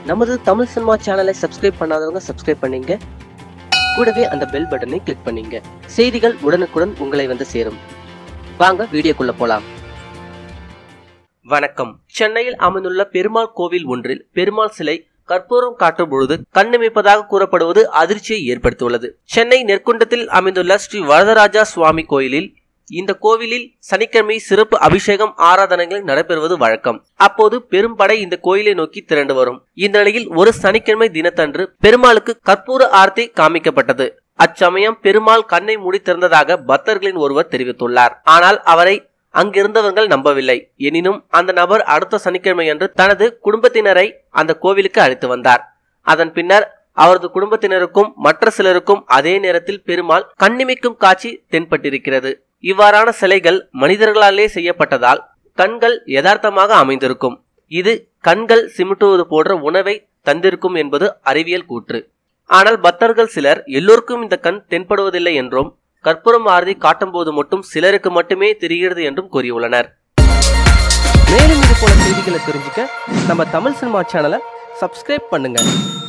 நமது தமிழ் சினிமா சேனலை சப்ஸ்கிரைப் பண்ணாதவங்க சப்ஸ்கிரைப் பண்ணீங்க கூடவே அந்த பெல் பட்டனை கிளிக் பண்ணீங்க செய்திகள் உடனுக்குடன் உங்களை வந்து சேரும் வாங்க வீடியோக்குள்ள போலாம் வணக்கம் சென்னையில் அமைந்துள்ள பெருமாள் கோவில் ஒன்றில் பெருமாள் சிலை கற்பூரம் காட்டும் பொழுது கண்ணிமைப்பதாக கூறப்படுவது அதிர்ச்சியை ஏற்படுத்தியுள்ளது சென்னை நெற்குண்டத்தில் அமைந்துள்ள ஸ்ரீ வரதராஜா சுவாமி கோயிலில் இந்த கோவிலில் சனிக்கிழமை சிறப்பு அபிஷேகம் ஆராதனைகள் நடைபெறுவது வழக்கம் அப்போது பெரும்படை இந்த கோயிலை நோக்கி திரண்டு வரும் இந்த நிலையில் ஒரு சனிக்கிழமை தினத்தன்று பெருமாளுக்கு கற்பூர ஆர்த்தி காமிக்கப்பட்டது அச்சமயம் பெருமாள் கண்ணை மூடி திறந்ததாக பக்தர்களின் ஒருவர் தெரிவித்துள்ளார் ஆனால் அவரை அங்கிருந்தவர்கள் நம்பவில்லை எனினும் அந்த நபர் அடுத்த சனிக்கிழமையன்று தனது குடும்பத்தினரை அந்த கோவிலுக்கு அழைத்து வந்தார் அதன் பின்னர் அவரது குடும்பத்தினருக்கும் மற்ற சிலருக்கும் அதே நேரத்தில் பெருமாள் கண்ணிமைக்கும் காட்சி தென்பட்டிருக்கிறது இவ்வாறான சிலைகள் மனிதர்களாலே செய்யப்பட்டதால் கண்கள் யதார்த்தமாக அமைந்திருக்கும் இது கண்கள் சிமிட்டுவது போன்ற உணவை தந்திருக்கும் என்பது அறிவியல் கூற்று ஆனால் பக்தர்கள் சிலர் எல்லோருக்கும் இந்த கண் தென்படுவதில்லை என்றும் கற்பூரம் ஆரதி காட்டும் போது மட்டும் சிலருக்கு மட்டுமே தெரிகிறது என்றும் கூறியுள்ளனர் மேலும் இது போல செய்திகளை தெரிஞ்சுக்க நம்ம தமிழ் சினிமா சேனலை சப்ஸ்கிரைப் பண்ணுங்க